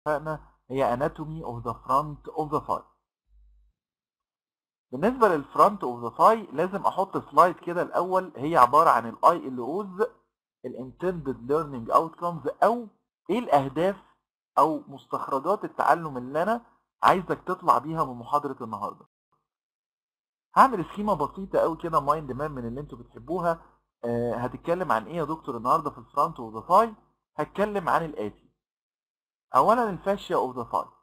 اتفقنا هي anatomy of the front of the thigh بالنسبة للفرونت اوف ذا ثاي لازم احط سلايد كده الاول هي عبارة عن الاي ال اوز الانتندد ليرنينج اوتكمز او ايه الاهداف او مستخرجات التعلم اللي انا عايزك تطلع بيها من محاضرة النهاردة هعمل سكيمة بسيطة قوي كده مايند مان من اللي انتوا بتحبوها آه هتتكلم عن ايه يا دكتور النهاردة في الفرونت اوف ذا ثاي هتكلم عن الاتي اولا الفاشيا اوف ذا ثاي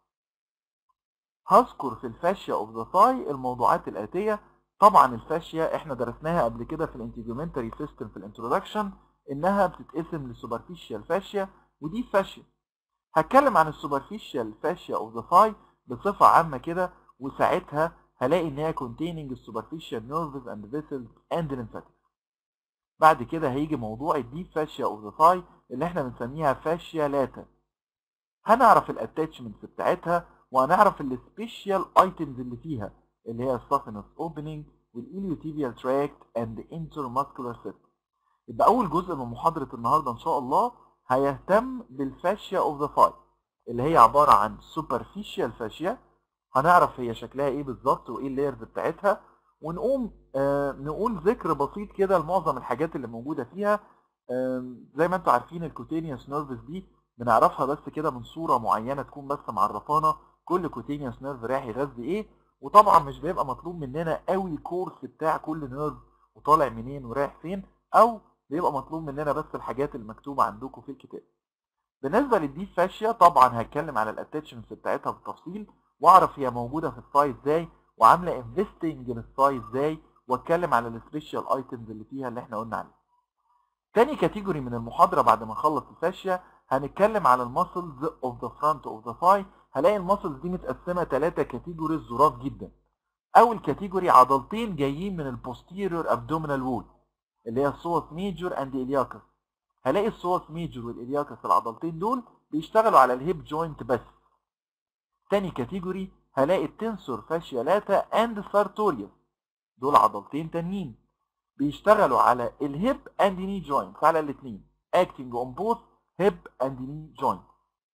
هذكر في الفاشيا اوف ذا ثاي الموضوعات الاتيه طبعا الفاشيا احنا درسناها قبل كده في الانتيجومنتري سيستم في الانترودكشن انها بتتقسم لسوبرفيشال فاشيا ودي فاشيا هتكلم عن السوبرفيشال فاشيا اوف ذا ثاي بصفه عامه كده وساعتها هلاقي ان هي containing السوبرفيشال نيرفز اند فيسلز اند lymphatic بعد كده هيجي موضوع الديب فاشيا اوف ذا ثاي اللي احنا بنسميها فاشيا لاتا هنعرف الاتاتشمنتس بتاعتها وهنعرف السبيشال ايتمز اللي فيها اللي هي السافينس اوبننج والإليوتيبيال تراكت اند انترماسكولار سيستم يبقى اول جزء من محاضره النهارده ان شاء الله هيهتم بالفاشيا اوف ذا ثاي اللي هي عباره عن سوبرفيشال فاشيا هنعرف هي شكلها ايه بالظبط وايه اللايرز بتاعتها ونقوم آه نقول ذكر بسيط كده لمعظم الحاجات اللي موجوده فيها آه زي ما انتم عارفين الكوتينيوس نيرفز دي بنعرفها بس كده من صوره معينه تكون بس معرفانا كل كوتينيوس نيرف رايح يغذي ايه وطبعا مش بيبقى مطلوب مننا قوي الكورس بتاع كل نيرف وطالع منين ورايح فين او بيبقى مطلوب مننا بس الحاجات المكتوبه عندكم في الكتاب بالنسبه للديب فاشيا طبعا هتكلم على الاتاتشمنتس بتاعتها بالتفصيل واعرف هي موجوده في الثاي ازاي وعامله انفستنج للثاي ازاي واتكلم على السبيشال ايتمز اللي فيها اللي احنا قلنا عليها تاني كاتيجوري من المحاضره بعد ما نخلص الفاشيا هنتكلم على الماسلز اوف ذا فرونت اوف ذا ثاي هلاقي الماسلز دي متقسمه ثلاثه كاتيجوريز ظراف جدا اول كاتيجوري عضلتين جايين من البوستيريور ابدومينال وول اللي هي السوس ميجور اند الياكس هلاقي السوس ميجور والالياكس العضلتين دول بيشتغلوا على الهيب جوينت بس تاني كاتيجوري هلاقي التنسور فاشيالاتا اند سارتوريوس دول عضلتين تانيين بيشتغلوا على الهيب اند ني جوينت على الاثنين acting on both hip and knee joint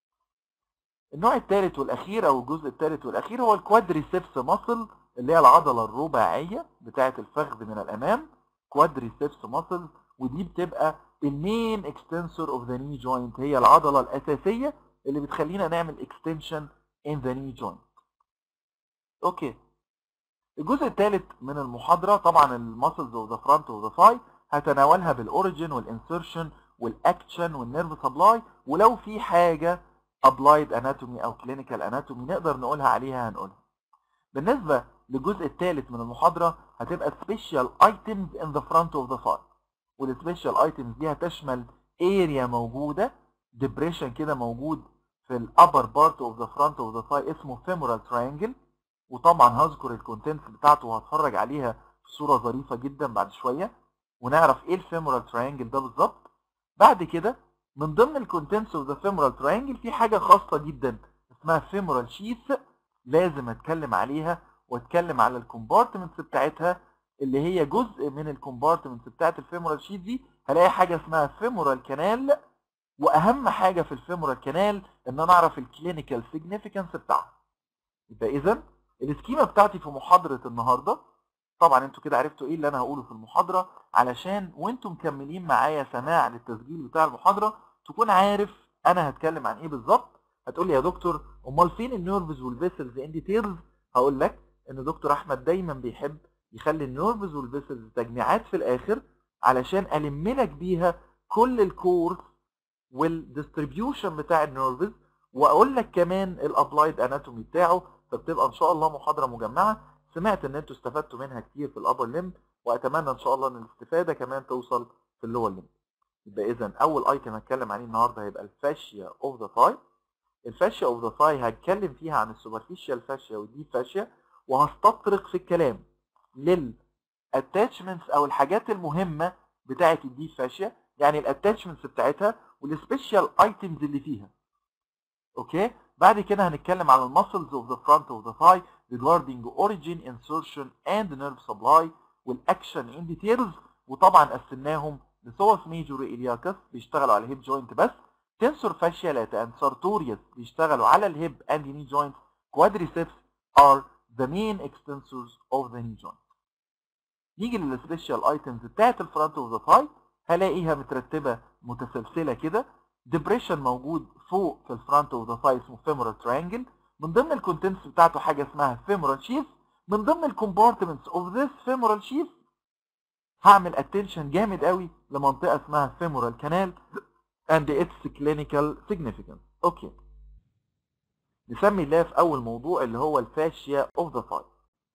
النوع الثالث والاخير او الجزء الثالث والاخير هو الكوادريسبس ماسل اللي هي العضله الرباعيه بتاعه الفخذ من الامام كوادريسبس ماسل ودي بتبقى المين اكستنسور اوف ذا ني جوينت هي العضله الاساسيه اللي بتخلينا نعمل اكستنشن ان ذا ني جوينت اوكي الجزء الثالث من المحاضره طبعا الماسلز اوف ذا فرونت اوف ذا ثاي هتناولها بالاوريجن والانسرشن والاكشن والنيرف سبلاي ولو في حاجه ابلايد اناتومي او كلينيكال اناتومي نقدر نقولها عليها هنقولها بالنسبه للجزء الثالث من المحاضره هتبقى سبيشال ايتمز ان ذا فرونت اوف ذا ثاي والسبيشال ايتمز دي هتشمل اريا موجوده ديبريشن كده موجود في الابر بارت اوف ذا فرونت اوف ذا ثاي اسمه فيمورال تراينجل وطبعا هذكر الكونتنتس بتاعته وهتفرج عليها في صوره ظريفه جدا بعد شويه ونعرف ايه الفيمورال تراينجل ده بالظبط بعد كده من ضمن الكونتنتس اوف ذا فيمورال تراينجل في حاجه خاصه جدا اسمها فيمورال شيث لازم اتكلم عليها واتكلم على الكومبارتمنتس بتاعتها اللي هي جزء من الكومبارتمنتس بتاعت الفيمورال شيث دي هلاقي حاجه اسمها فيمورال كانال واهم حاجه في الفيمورال كانال ان انا اعرف الكلينيكال سيجنيفيكانس بتاعها يبقى اذا السكيما بتاعتي في محاضره النهارده طبعا انتوا كده عرفتوا ايه اللي انا هقوله في المحاضره علشان وانتم مكملين معايا سماع للتسجيل بتاع المحاضره تكون عارف انا هتكلم عن ايه بالظبط هتقول لي يا دكتور امال فين النيرفز والفيسلز ان ديتيلز هقول لك ان دكتور احمد دايما بيحب يخلي النيرفز والفيسلز تجميعات في الاخر علشان الم لك بيها كل الكورس والديستريبيوشن بتاع النيرفز واقول لك كمان الابلايد اناتومي بتاعه فبتبقى ان شاء الله محاضره مجمعه سمعت ان انتوا استفدتوا منها كتير في الابر ليم واتمنى ان شاء الله ان الاستفاده كمان توصل في اللور ليم يبقى اذا اول ايتم هتكلم عليه النهارده هيبقى الفاشيا اوف ذا ثاي الفاشيا اوف ذا ثاي هتكلم فيها عن السوبرفيشال فاشيا والديب فاشيا وهستطرق في الكلام للاتاتشمنتس او الحاجات المهمه بتاعه الديب فاشيا يعني الاتاتشمنتس بتاعتها والسبيشال ايتمز اللي فيها اوكي بعد كده هنتكلم على المسلز اوف ذا فرونت اوف ذا ثاي regarding origin insertion and nerve supply والاكشن in details وطبعا قسمناهم لسوس ميجور الياكس بيشتغلوا على الهيب جوينت بس tensor fascia lata and sartorius بيشتغلوا على الهيب and knee joints quadriceps are the main extensors of the knee joint نيجي للسبيشال ايتمز بتاعت الفرونت اوف ذا ثاي هلاقيها مترتبه متسلسله كده ديبريشن موجود فوق في الفرونت اوف ذا ثاي اسمه فيمورال تريانجل من ضمن الكونتنتس بتاعته حاجه اسمها فيمورال شيف من ضمن الكومبارتمنتس اوف ذيس فيمورال شيف هعمل اتنشن جامد قوي لمنطقه اسمها فيمورال كانال and its clinical significance اوكي نسمي الله في اول موضوع اللي هو الفاشيا اوف ذا ثاي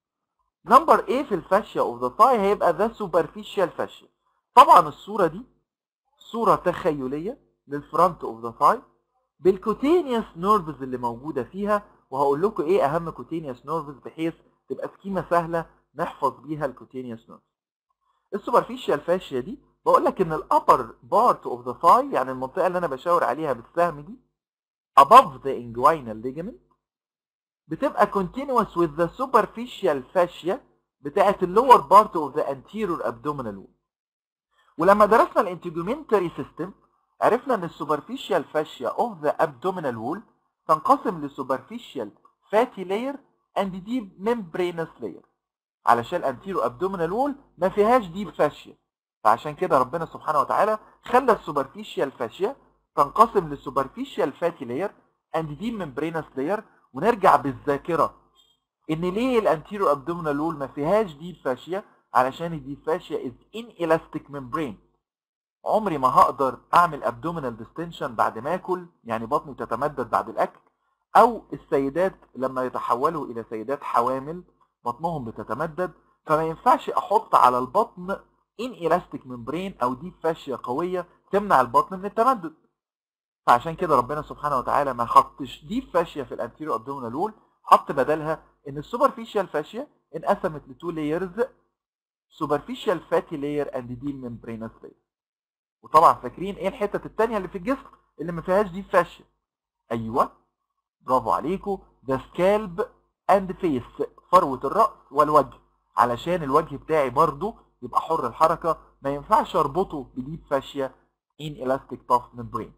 نمبر A في الفاشيا اوف ذا ثاي هيبقى ذا سوبرفيشال فاشيا طبعا الصوره دي صوره تخيليه للفرونت اوف ذا ثاي بالكوتينيوس نيرفز اللي موجوده فيها وهقول لكم ايه اهم كوتينيوس نيرفز بحيث تبقى سكيمه سهله نحفظ بيها الكوتينيوس نيرفز السوبرفيشال فاشيا دي بقول لك ان الابر بارت اوف ذا ثاي يعني المنطقه اللي انا بشاور عليها بالسهم دي above the inguinal ligament بتبقى continuous with the superficial fascia بتاعت اللور بارت اوف ذا anterior abdominal wall ولما درسنا الانتجومنتري سيستم عرفنا ان السوبرفيشال فاشيا اوف ذا abdominal wall تنقسم لسوبرفيشال فاتي لاير اند ديب membranous layer علشان الانتيرو ابدومينال وول ما فيهاش ديب فاشيا فعشان كده ربنا سبحانه وتعالى خلى السوبرفيشال فاشيا تنقسم لسوبرفيشال فاتي لاير اند ديب ممبرينس لاير ونرجع بالذاكره ان ليه الانتيرو ابدومينال وول ما فيهاش ديب فاشيا علشان الديب فاشيا از ان الاستيك ممبرين عمري ما هقدر اعمل ابدومينال ديستنشن بعد ما اكل يعني بطني تتمدد بعد الاكل او السيدات لما يتحولوا الى سيدات حوامل بطنهم بتتمدد فما ينفعش احط على البطن ان الاستيك ممبرين او ديب فاشيا قويه تمنع البطن من التمدد فعشان كده ربنا سبحانه وتعالى ما حطش ديب فاشيا في الانتيريو ابدومينال وول حط بدلها ان السوبرفيشال فاشيا انقسمت لتو لايرز سوبرفيشال فاتي لاير اند ديب ممبرينس لاير وطبعا فاكرين ايه الحتت الثانيه اللي في الجسم اللي ما فيهاش ديب فاشيا ايوه برافو عليكم ذا سكالب اند فيس فروه الراس والوجه علشان الوجه بتاعي برضو يبقى حر الحركه ما ينفعش اربطه بديب فاشيا ان الاستيك تاف ممبرين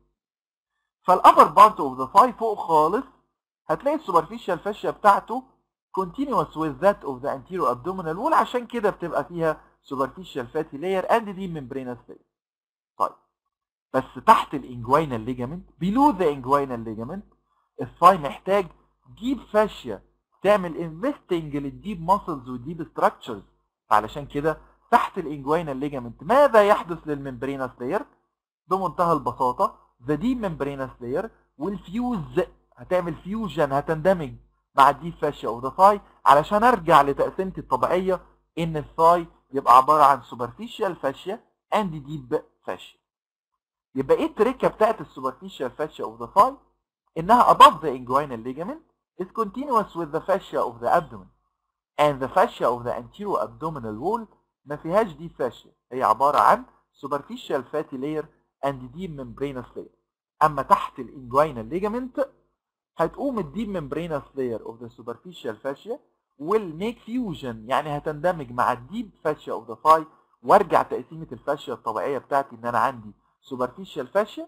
فالابر بارت اوف ذا ثاي فوق خالص هتلاقي السوبرفيشال فاشيا بتاعته continuous with that of the anterior abdominal wall عشان كده بتبقى فيها superficial fatty layer and deep membranous layer. طيب بس تحت الانجوينال ليجامنت below the inguinal ligament الثاي محتاج ديب فاشيا تعمل انفستنج للديب ماسلز والديب ستراكشرز فعلشان كده تحت الانجوينال ليجامنت ماذا يحدث للممبرينس لاير بمنتهى البساطه ذا ديب ممبرينس لاير والفيوز هتعمل فيوجن هتندمج مع الديب فاشيا اوف ذا ثاي علشان ارجع لتقسيمتي الطبيعيه ان الثاي يبقى عباره عن سوبرفيشال فاشيا اند ديب فاشيا يبقى ايه التركه بتاعت السوبرفيشال فاشيا اوف ذا ثاي انها above the inguinal ligament is continuous with the fascia of the abdomen and the fascia of the anterior abdominal wall ما فيهاش دي fascia هي عبارة عن superficial fatty layer and deep membranous layer أما تحت الانجوينال ligament هتقوم الديب membranous layer of the superficial fascia will make fusion يعني هتندمج مع الديب fascia of the thigh وارجع تقسيمة الفاشيا الطبيعية بتاعتي ان انا عندي superficial fascia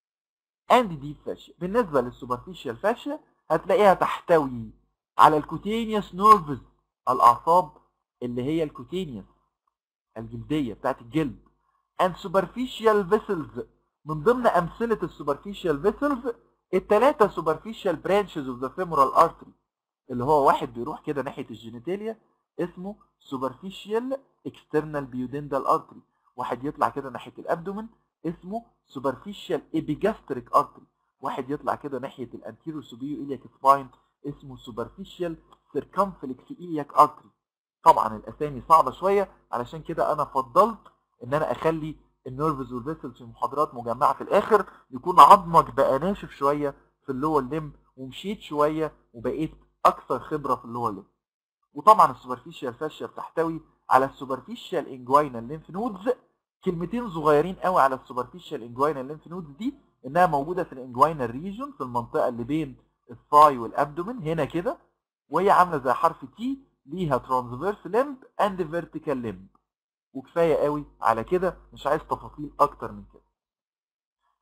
and deep fascia بالنسبة للسوبرفيشال fascia هتلاقيها تحتوي على الكوتينيوس نيرفز الاعصاب اللي هي الكوتينيوس الجلديه بتاعت الجلد and superficial vessels من ضمن امثله السوبرفيشال فيسلز الثلاثه superficial branches of the femoral artery اللي هو واحد بيروح كده ناحيه الجينيتاليا اسمه superficial external pudendal artery واحد يطلع كده ناحيه الابدومن اسمه superficial epigastric artery واحد يطلع كده ناحيه الانتيرو سوبيو إلياك سباين اسمه سوبرفيشال سيركمفلكس إلياك ارتري طبعا الاسامي صعبه شويه علشان كده انا فضلت ان انا اخلي النيرفز والفيسلز في محاضرات مجمعه في الاخر يكون عظمك بقى ناشف شويه في اللور ليم ومشيت شويه وبقيت اكثر خبره في اللور ليم وطبعا السوبرفيشال فاشيا بتحتوي على السوبرفيشال انجوينال ليمف نودز كلمتين صغيرين قوي على السوبرفيشال انجوينال ليمف نودز دي انها موجوده في الانجوينال ريجون في المنطقه اللي بين الثاي والابدومن هنا كده وهي عامله زي حرف تي ليها ترانسفيرس لمب اند فيرتيكال لمب وكفايه قوي على كده مش عايز تفاصيل اكتر من كده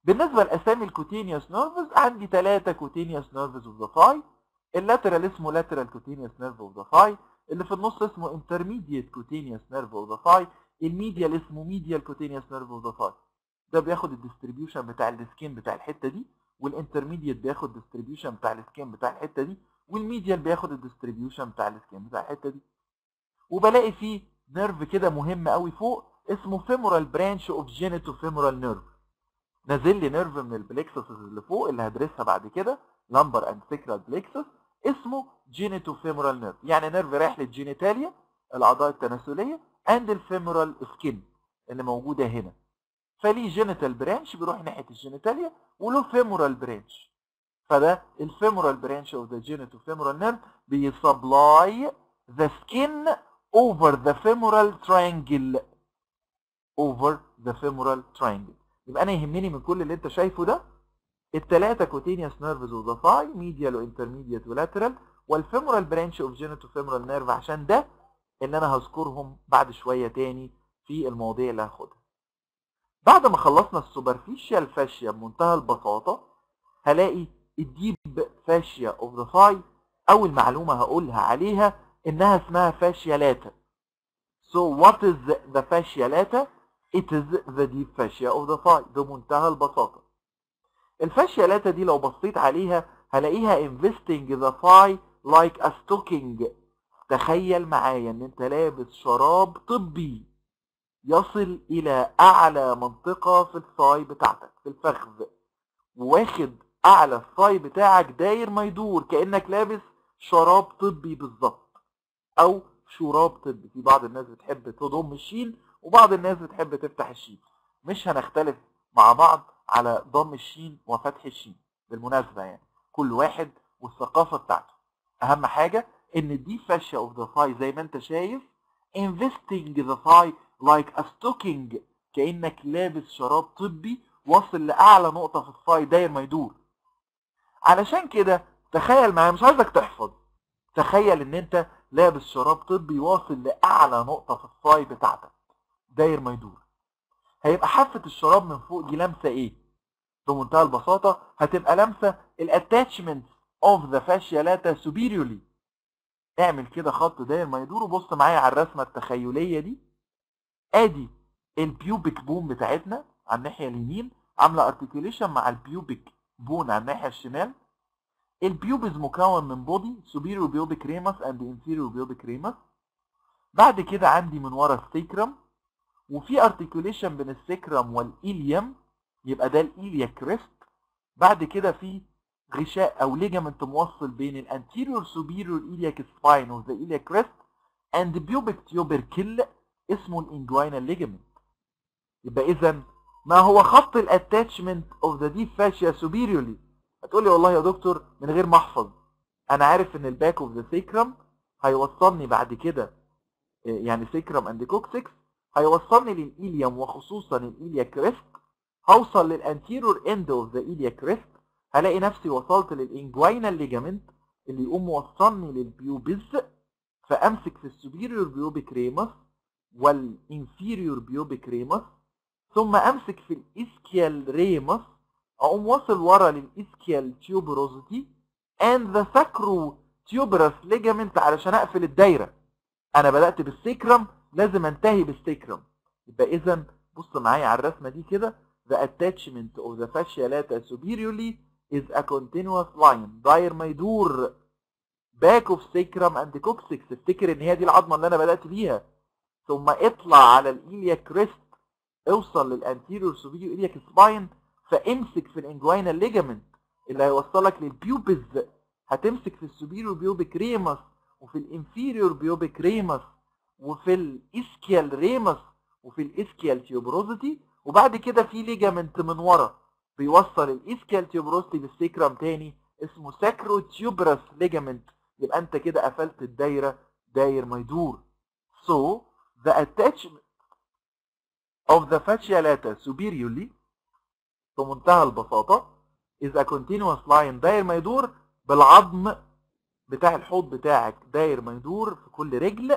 بالنسبة لأسامي الكوتينيوس نيرفز عندي ثلاثة كوتينيوس نيرفز اوف ذا ثاي اللاترال اسمه لاترال كوتينيوس نيرف اوف ذا ثاي اللي في النص اسمه انترميديت كوتينيوس نيرف اوف ذا ثاي الميديال اسمه ميديال كوتينيوس نيرف اوف ذا ثاي ده بياخد الديستريبيوشن بتاع السكين بتاع الحتة دي والانترميديت بياخد ديستريبيوشن بتاع السكين بتاع الحتة دي والميديال بياخد الديستريبيوشن بتاع السكين بتاع الحتة دي وبلاقي فيه نيرف كده مهم قوي فوق اسمه فيمورال برانش اوف جينيتو فيمورال نيرف نازل لي نيرف من البليكسس اللي فوق اللي هدرسها بعد كده لامبر اند سيكرال بليكسس اسمه جينيتو فيمورال نيرف يعني نيرف رايح للجينيتاليا الاعضاء التناسليه اند الفيمورال سكين اللي موجوده هنا فليه جينيتال برانش بيروح ناحيه الجينيتاليا وله فيمورال برانش فده الفيمورال برانش اوف ذا جينيتو فيمورال نيرف بيسبلاي ذا سكين over the femoral triangle over the femoral triangle يبقى انا يهمني من كل اللي انت شايفه ده الثلاثه كوتينيوس نيرفز اوف ذا ثاي ميديال وانترميديت ولاترال والفيمورال برانش اوف جينيتو فيمورال نيرف عشان ده اللي انا هذكرهم بعد شويه تاني في المواضيع اللي هاخدها بعد ما خلصنا السوبرفيشال فاشيا بمنتهى البساطه هلاقي الديب فاشيا اوف ذا ثاي اول معلومه هقولها عليها انها اسمها فاشيا لاتا so what is the fascia lata it is the deep fascia of the thigh بمنتهى البساطه الفاشيا لاتا دي لو بصيت عليها هلاقيها investing the thigh like a stocking تخيل معايا ان انت لابس شراب طبي يصل الى اعلى منطقة في الثاي بتاعتك في الفخذ واخد اعلى الثاي بتاعك داير ما يدور كأنك لابس شراب طبي بالظبط او شراب طبي في بعض الناس بتحب تضم الشين وبعض الناس بتحب تفتح الشين مش هنختلف مع بعض على ضم الشين وفتح الشين بالمناسبة يعني كل واحد والثقافة بتاعته اهم حاجة ان دي فاشيا اوف ذا ثاي زي ما انت شايف investing the thigh like a stocking كأنك لابس شراب طبي واصل لأعلى نقطة في الثاي داير ما يدور علشان كده تخيل معايا مش عايزك تحفظ تخيل ان انت لابس شراب طبي واصل لأعلى نقطة في الثاي بتاعتك داير ما يدور هيبقى حافة الشراب من فوق دي لامسة ايه بمنتهى البساطة هتبقى لامسة الاتاتشمنت اوف ذا فاشيا لاتا superiorly اعمل كده خط داير ما يدور وبص معايا على الرسمة التخيلية دي ادي البيوبيك بون بتاعتنا على الناحية اليمين عاملة ارتكيوليشن مع البيوبيك بون على الناحية الشمال البيوبز مكون من بودي superior بيوبيك ريمس and inferior بيوبيك ريمس بعد كده عندي من ورا السيكرم وفي ارتكيوليشن بين السيكرم والإيليوم يبقى ده الإيليا كريست بعد كده في غشاء او ليجامنت موصل بين الانتيريور سوبيريور إيلياك سباين اوف ذا إيليا كريست اند بيوبيك تيوبركل اسمه الانجوينال ليجامنت يبقى اذا ما هو خط الاتاتشمنت اوف ذا ديب فاشيا سوبيريورلي هتقولي والله يا دكتور من غير ما احفظ انا عارف ان الباك اوف ذا سيكرم هيوصلني بعد كده يعني سيكرم اند كوكسكس هيوصلني للإيليوم وخصوصا الإيليا كريست هوصل للانتيريور اند اوف ذا إيليا كريست هلاقي نفسي وصلت للانجوينال ليجامنت اللي يقوم موصلني للبيوبز فامسك في السوبيريور بيوبيك ريمس والانفيريور بيوبيك ريمس ثم امسك في الاسكيال ريمس اقوم واصل ورا للاسكيال تيوبروزيتي اند ذا ساكرو تيوبرس ليجامنت علشان اقفل الدايره انا بدات بالسيكرم لازم انتهي بالسيكرم يبقى اذا بص معايا على الرسمه دي كده the attachment of the fascia lata superiorly is a continuous line داير ما يدور back of sacrum and coccyx افتكر ان هي دي العظمه اللي انا بدات بيها ثم اطلع على الايليا كريست اوصل للانتيريور سوبيريور ايلياك سباين فامسك في الانجوينال ليجامنت اللي هيوصلك للبيوبز هتمسك في السوبيريور بيوبيك ريمس وفي الانفيريور بيوبيك ريمس وفي الاسكيال ريمس وفي الاسكيال تيوبروزيتي وبعد كده في ليجامنت من ورا بيوصل الاسكيال تيوبروزيتي بالسيكرام تاني اسمه ساكرو تيوبرس ليجامنت يبقى انت كده قفلت الدايره داير ما يدور so the attachment of the fascia lata superiorly في منتهى البساطه is a continuous line داير ما يدور بالعظم بتاع الحوض بتاعك داير ما يدور في كل رجل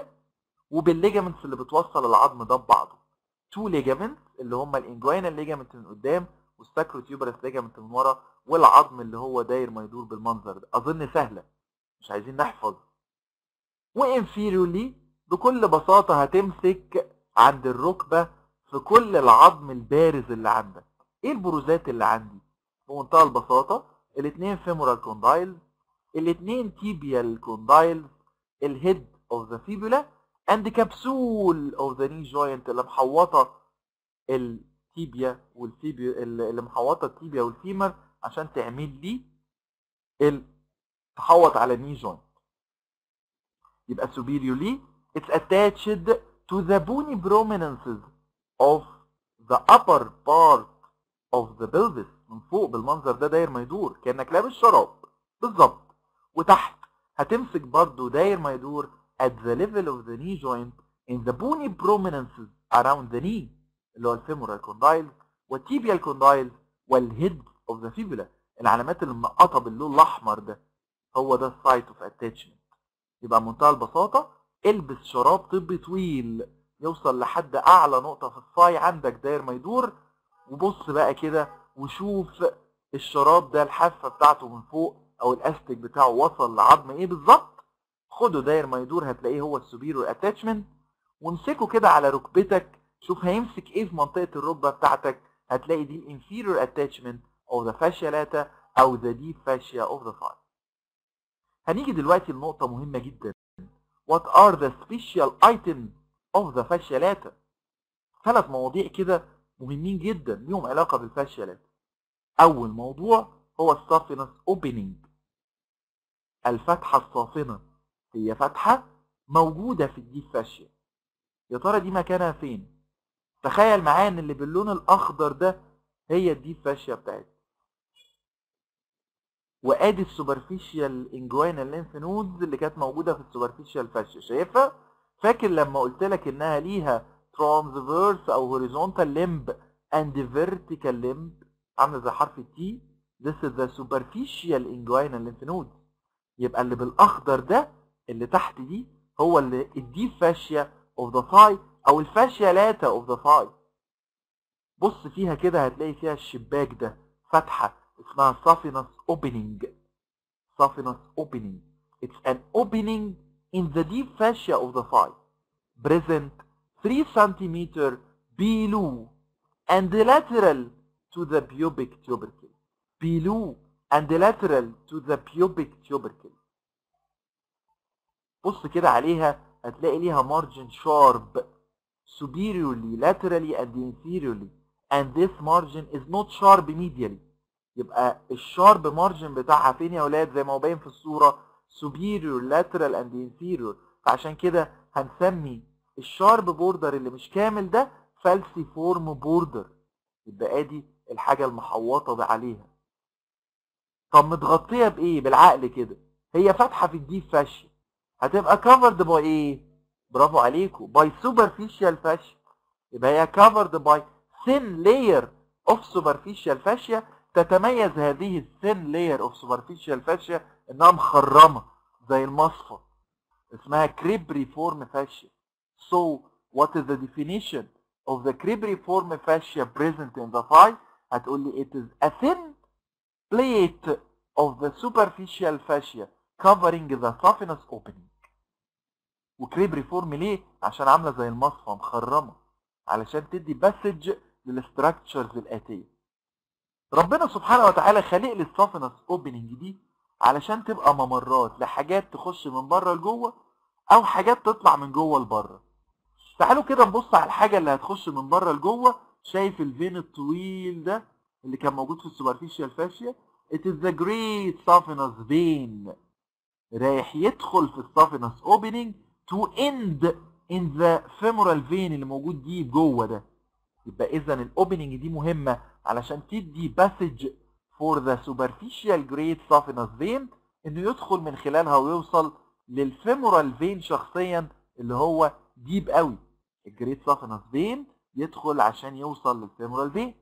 وبالليجامنتس اللي بتوصل العظم ده ببعضه تو ليجامنتس اللي هم الانجوينال ليجامنت من قدام والساكروتيوبرس ليجامنت من ورا والعظم اللي هو داير ما يدور بالمنظر ده اظن سهله مش عايزين نحفظ وانفيريولي بكل بساطه هتمسك عند الركبه في كل العظم البارز اللي عندك ايه البروزات اللي عندي بمنتهى البساطه الاثنين فيمورال كوندايلز الاثنين تيبيال كوندايلز الهيد اوف ذا فيبولا اند كبسول اوف ذا ني جوينت اللي محوطه التيبيا والفيبيا اللي محوطه التيبيا والفيمر عشان تعمل لي تحوط على الني جوينت يبقى superiorly it's attached to the bony prominences of the upper part of the pelvis من فوق بالمنظر ده داير ما يدور كانك لابس شراب بالظبط وتحت هتمسك برضو داير ما يدور at the level of the knee joint in the bony prominences around the knee اللي هو الفيمورال كوندايل والتيبيال كوندايل والهيد اوف ذا فيبولا العلامات اللي منقطه باللون الاحمر ده هو ده السايت اوف اتاتشمنت يبقى بمنتهى البساطه البس شراب طبي طويل يوصل لحد اعلى نقطه في الصاي عندك داير ما يدور وبص بقى كده وشوف الشراب ده الحافه بتاعته من فوق او الاستك بتاعه وصل لعظم ايه بالظبط خده داير ما يدور هتلاقيه هو السوبيرور اتاتشمنت وامسكه كده على ركبتك شوف هيمسك ايه في منطقه الركبه بتاعتك هتلاقي دي الانفيريور اتاتشمنت of the fascia lata او the deep fascia of the thigh هنيجي دلوقتي لنقطة مهمة جدا What are the special items of the fascia lata ثلاث مواضيع كده مهمين جدا ليهم علاقة بالفاشيا لata أول موضوع هو السافينس opening الفتحة الصافنة هي فتحة موجودة في الديب فاشيا يا ترى دي مكانها فين تخيل معايا ان اللي باللون الاخضر ده هي الديب فاشيا بتاعتنا وادي السوبرفيشال انجوينال لينف نودز اللي كانت موجوده في السوبرفيشال فاشيا شايفها فاكر لما قلت لك انها ليها ترانسفيرس او هوريزونتال ليمب اند فيرتيكال ليمب عامله زي حرف التي this is the superficial inguinal lymph nodes يبقى اللي بالاخضر ده اللي تحت دي هو اللي الديب فاشيا اوف ذا thigh او الفاشيا لاتا اوف ذا thigh بص فيها كده هتلاقي فيها الشباك ده فتحه اسمها saphenous opening saphenous opening it's an opening in the deep fascia of the thigh present 3 cm below and lateral to the pubic tubercle below and lateral to the pubic tubercle بص كده عليها هتلاقي ليها margin sharp superiorly laterally and inferiorly and this margin is not sharp medially يبقى الشارب مارجن بتاعها فين يا ولاد زي ما هو باين في الصوره superior lateral and inferior فعشان كده هنسمي الشارب بوردر اللي مش كامل ده فالسي فورم بوردر يبقى ادي الحاجه المحوطه عليها طب متغطيه بايه بالعقل كده هي فاتحه في الديب فاشيا هتبقى كفرد باي ايه برافو عليكم باي سوبرفيشال فاشيا يبقى هي كفرد باي thin layer of superficial fascia تتميز هذه الثين لاير اوف سوبرفيشال فاشيا انها مخرمه زي المصفى اسمها cribriform fascia so what is the definition of the cribriform fascia present in the thigh هتقول لي it is a thin plate of the superficial fascia covering the saphenous opening وكريبريفورم ليه عشان عامله زي المصفى مخرمه علشان تدي باسج للستراكشرز الاتيه ربنا سبحانه وتعالى خالق لي السافنس اوبننج دي علشان تبقى ممرات لحاجات تخش من بره لجوه او حاجات تطلع من جوه لبره تعالوا كده نبص على الحاجه اللي هتخش من بره لجوه شايف الفين الطويل ده اللي كان موجود في السوبرفيشال فاشيا it is the great saphenous vein رايح يدخل في السافنس اوبننج to end in the femoral vein اللي موجود دي جوه ده يبقى اذا الاوبننج دي مهمه علشان تدي باسج فور ذا superficial great saphenous vein انه يدخل من خلالها ويوصل للفيمورال فين شخصيا اللي هو ديب قوي الجريت سافنس فين يدخل عشان يوصل للفيمورال فين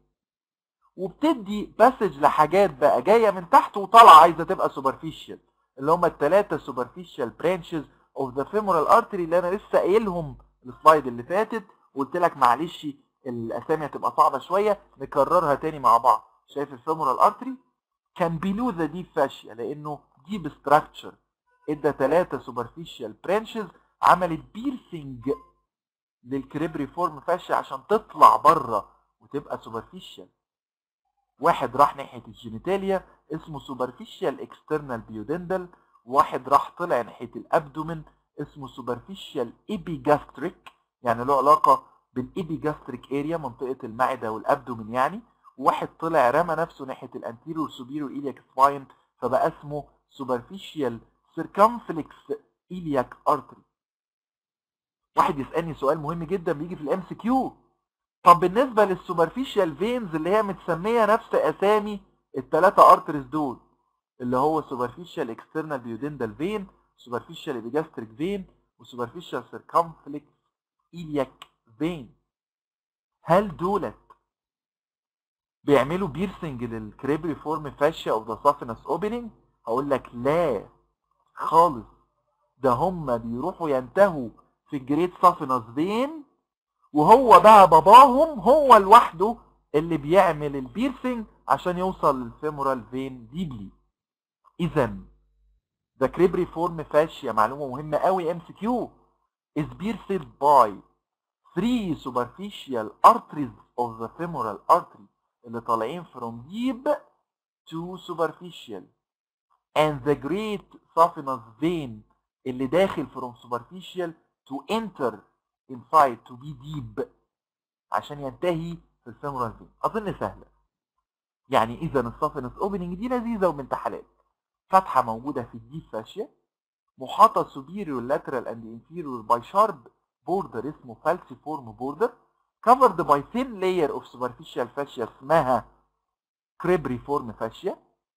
وبتدي باسج لحاجات بقى جايه من تحت وطالعه عايزه تبقى سوبرفيشال اللي هم الثلاثه سوبرفيشال برانشز اوف ذا فيمورال ارتري اللي انا لسه قايلهم السلايد اللي فاتت وقلت لك معلش الاسامي هتبقى صعبه شويه نكررها تاني مع بعض شايف الفيمورال ارتري كان بيلو ذا ديب فاشيا لانه ديب ستراكشر ادى ثلاثه سوبرفيشال برانشز عملت بيرسنج للكريبري فورم فاشيا عشان تطلع بره وتبقى سوبرفيشال واحد راح ناحيه الجينيتاليا اسمه سوبرفيشال اكسترنال بيودندل واحد راح طلع ناحيه الابدومن اسمه سوبرفيشال ايبيجاستريك يعني له علاقه بالايبيجاستريك اريا منطقه المعده والابدومن يعني واحد طلع رمى نفسه ناحيه الانتيريور سوبيريور ايلياك سباين فبقى اسمه سوبرفيشال سيركمفلكس ايلياك ارتري واحد يسالني سؤال مهم جدا بيجي في الام سي كيو طب بالنسبه للسوبرفيشال فينز اللي هي متسميه نفس اسامي الثلاثه ارتريز دول اللي هو سوبرفيشال اكسترنال بيودندال فين سوبرفيشال ايبيجاستريك فين وسوبرفيشال سيركمفلكس ايلياك فين هل دولت بيعملوا بيرسنج للكريبري فورم فاشيا اوف ذا سافينس اوبننج هقول لك لا خالص ده هم بيروحوا ينتهوا في الجريد سافينس فين وهو بقى باباهم هو لوحده اللي بيعمل البيرسنج عشان يوصل للفيمورال فين ديبلي اذا the cribriform fascia معلومه مهمه قوي ام سي كيو is pierced by three superficial arteries of the femoral artery اللي طالعين from deep to superficial and the great saphenous vein اللي داخل from superficial to enter inside to be deep عشان ينتهي في الفيمورال فين اظن سهله يعني اذا السافينس اوبننج دي لذيذه وبنت حلال فتحه موجوده في الديب فاشيا محاطه superior lateral and inferior by sharp border اسمه falciform border covered by thin layer of superficial fascia اسمها cribriform fascia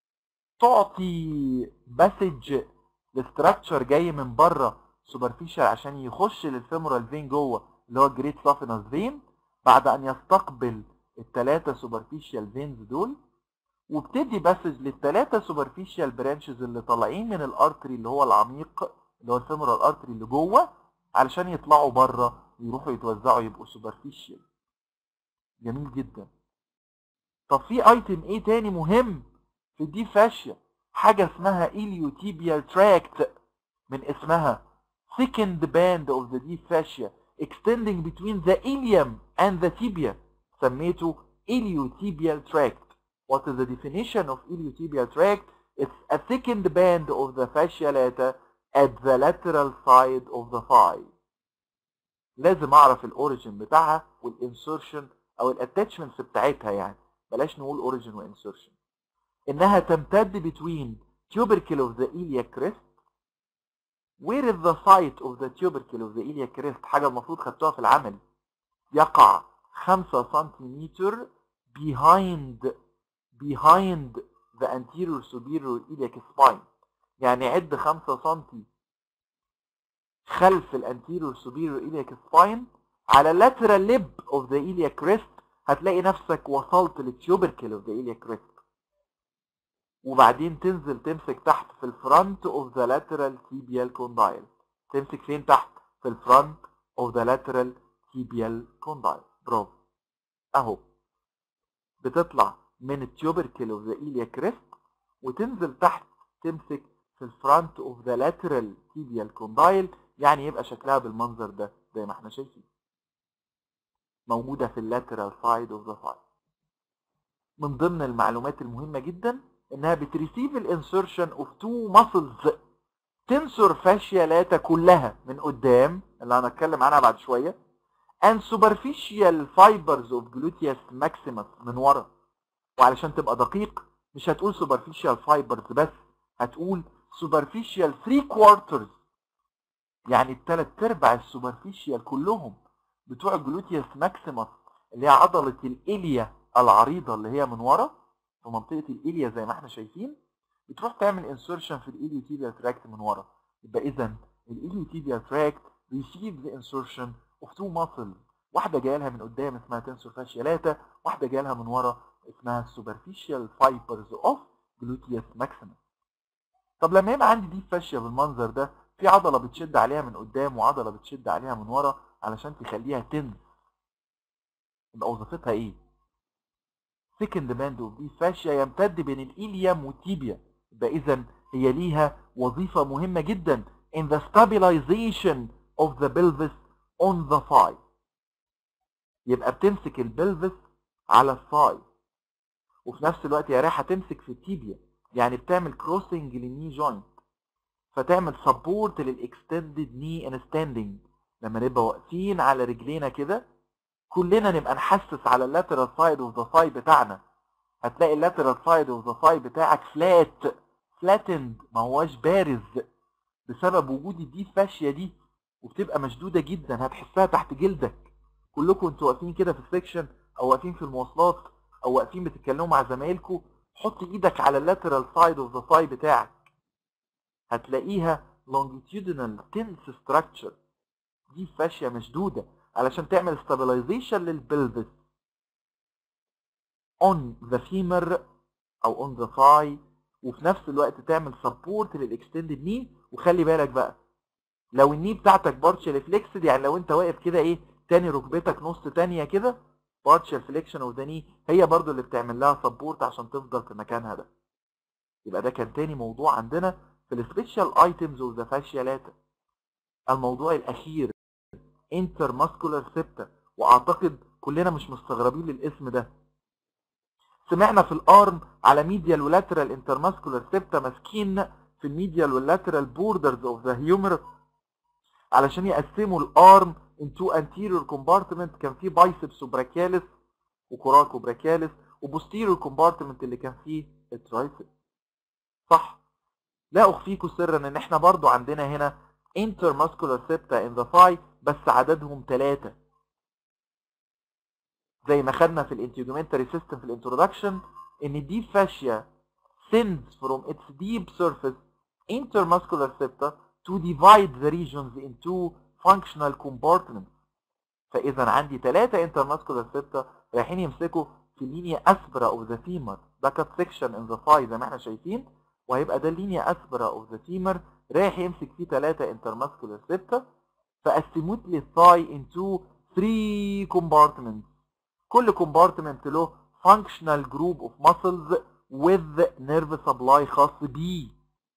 تعطي باسج لستراكشر جاي من بره superficial عشان يخش للفيمورال فين جوه اللي هو الجريت سافينس فين بعد ان يستقبل الثلاثه superficial فينز دول وبتدي باسج للثلاثه سوبرفيشال برانشز اللي طالعين من الارتري اللي هو العميق اللي هو الفيمورال ارتري اللي جوه علشان يطلعوا بره ويروحوا يتوزعوا يبقوا سوبرفيشال جميل جدا طب في ايتم ايه تاني مهم في الدي فاشيا حاجه اسمها اليوتيبيال تراكت من اسمها second band of the deep fascia extending between the ilium and the tibia سميته iliotibial tract What is the definition of iliotibial tract? It's a second band of the fascia lata at the lateral side of the thigh. لازم اعرف الاوريجن بتاعها والانسرشن او الاتاتشمنتس بتاعتها يعني بلاش نقول اوريجن وانسرشن انها تمتد between tubercle of the iliac crest where is the site of the tubercle of the iliac crest حاجه المفروض خدتوها في العمل يقع 5 سنتيمتر behind behind the anterior superior iliac spine يعني عد 5 سم خلف الانتيريور superior iliac spine على lateral lip of the iliac crest هتلاقي نفسك وصلت للتيوبركل of the iliac crest وبعدين تنزل تمسك تحت في الفرونت of the lateral tibial condyle تمسك فين تحت في الفرونت of the lateral tibial condyle برافو اهو بتطلع من التيوبركل اوف ذا ايليا كريست وتنزل تحت تمسك في الفرونت اوف ذا لاترال تيبيال كوندايل يعني يبقى شكلها بالمنظر ده زي ما احنا شايفين موجوده في اللاترال سايد اوف ذا ثاي من ضمن المعلومات المهمه جدا انها بتريسيف الانسرشن اوف تو ماسلز تنسور فاشيا لاتا كلها من قدام اللي هنتكلم عنها بعد شويه and superficial fibers of gluteus maximus من ورا وعلشان تبقى دقيق مش هتقول superficial fibers بس هتقول superficial three quarters يعني التلات ارباع السوبرفيشال كلهم بتوع الجلوتيوس ماكسيموس اللي هي عضلة الإليا العريضة اللي هي من ورا في منطقة الإليا زي ما احنا شايفين بتروح تعمل انسرشن في الإليوتيبيال تراكت من ورا يبقى إذا الإليوتيبيال تراكت receive the insertion of two muscles واحدة جاية لها من قدام اسمها تنسور فاشيالاتا واحدة جاية لها من ورا اسمها superficial fibers of gluteus maximus طب لما يبقى عندي دي فاشيا بالمنظر ده في عضله بتشد عليها من قدام وعضله بتشد عليها من ورا علشان تخليها تنس يبقى وظيفتها ايه second band of these fascia يمتد بين الإليوم والتيبيا يبقى إذا هي ليها وظيفة مهمة جدا in the stabilization of the pelvis on the thigh يبقى بتمسك البلفس على الثاي وفي نفس الوقت يا رايحة تمسك في التيبيا يعني بتعمل كروسنج للني جوينت فتعمل سبورت للاكستندد ني ان ستاندنج لما نبقى واقفين على رجلينا كده كلنا نبقى نحسس على اللاترال سايد اوف ذا ثاي بتاعنا هتلاقي اللاترال سايد اوف ذا ثاي بتاعك فلات فلاتند ما هواش بارز بسبب وجود الدي فاشيا دي وبتبقى مشدوده جدا هتحسها تحت جلدك كلكم انتوا واقفين كده في السكشن او واقفين في المواصلات او واقفين بتتكلموا مع زمايلكم حط ايدك على اللاترال سايد اوف ذا ثاي بتاعك هتلاقيها longitudinal tense structure دي فاشية مشدودة علشان تعمل stabilization للبلفس on the femur او on the thigh وفي نفس الوقت تعمل support للاكستندد knee وخلي بالك بقى لو الني بتاعتك partial flexed يعني لو انت واقف كده ايه تاني ركبتك نص تانية كده partial flexion of the knee هي برضو اللي بتعمل لها support عشان تفضل في مكانها ده يبقى ده كان تاني موضوع عندنا في السبيشال ايتمز اوف ذا فاشيالاتا الموضوع الاخير انتر ماسكولار سيبتا واعتقد كلنا مش مستغربين للاسم ده سمعنا في الارم على ميديال ولاترال انتر ماسكولار سيبتا ماسكين في الميديال واللاترال بوردرز اوف ذا هيومر علشان يقسموا الارم انتو انتيريور كومبارتمنت كان فيه بايسبس وبراكيالس وكوراكو براكيالس وبوستيريور كومبارتمنت اللي كان فيه الترايسبس صح لا اخفيكم سرا ان احنا برضو عندنا هنا intermuscular septa in the thigh بس عددهم ثلاثة زي ما خدنا في الانتيجومنتري سيستم في الانترودكشن ان دي فاشيا sends from its deep surface intermuscular septa to divide the regions into functional compartments فاذا عندي ثلاثة intermuscular septa رايحين يمسكوا في لينيا اسبرا اوف ذا فيمر ده كات سيكشن ان ذا thigh زي ما احنا شايفين وهيبقى ده اللينيا اسبرا اوف ذا فيمر رايح يمسك فيه ثلاثة انترماسكولار سيبتا فقسموت لي الثاي انتو 3 كومبارتمنتس كل كومبارتمنت له functional group of muscles with nerve supply خاص بيه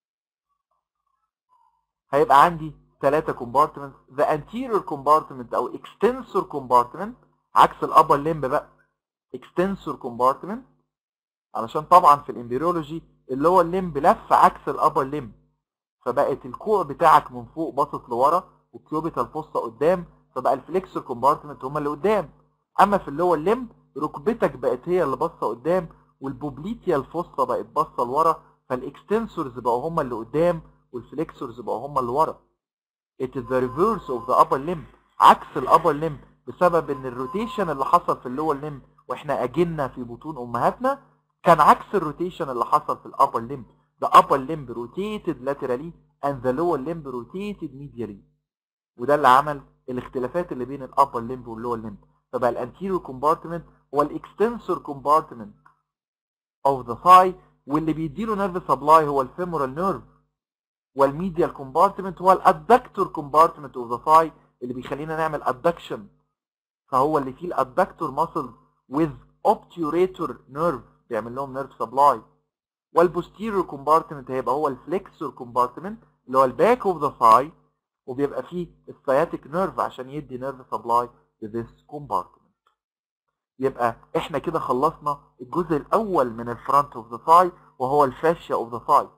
هيبقى عندي ثلاثة كومبارتمنت the anterior compartment او extensor compartment عكس الابر لمب بقى extensor compartment علشان طبعا في الامبريولوجي اللي هو الليمب لف عكس الابر ليمب فبقت الكوع بتاعك من فوق باصص لورا والكيوبيتال فوسطى قدام فبقى الفليكسور كومبارتمنت هما اللي قدام اما في اللي هو الليمب ركبتك بقت هي اللي باصه قدام والبوبليتيا الفوسطى بقت باصه لورا فالاكستنسورز بقوا هما اللي قدام والفليكسورز بقوا هما اللي ورا it is the reverse of the upper limb عكس الابر ليمب بسبب ان الروتيشن اللي حصل في اللور ليمب واحنا اجلنا في بطون امهاتنا كان عكس الروتيشن اللي حصل في الابر ليمب the upper limb rotated laterally and the lower limb rotated medially وده اللي عمل الاختلافات اللي بين الابر ليمب واللور ليمب فبقى الانتيريور كومبارتمنت هو الاكستنسور كومبارتمنت اوف ذا thigh واللي بيديله نيرف سبلاي هو الفيمورال نيرف والميديال كومبارتمنت هو الادكتور كومبارتمنت اوف ذا thigh اللي بيخلينا نعمل ادكشن فهو اللي فيه الادكتور ماسل with obturator nerve بيعمل لهم نيرف سبلاي والبوستيريور كومبارتمنت هيبقى هو الفليكسور كومبارتمنت اللي هو الباك اوف ذا ثاي وبيبقى فيه السياتيك نيرف عشان يدي نيرف سبلاي لذيس كومبارتمنت يبقى احنا كده خلصنا الجزء الاول من الفرونت اوف ذا ثاي وهو الفاشيا اوف ذا ثاي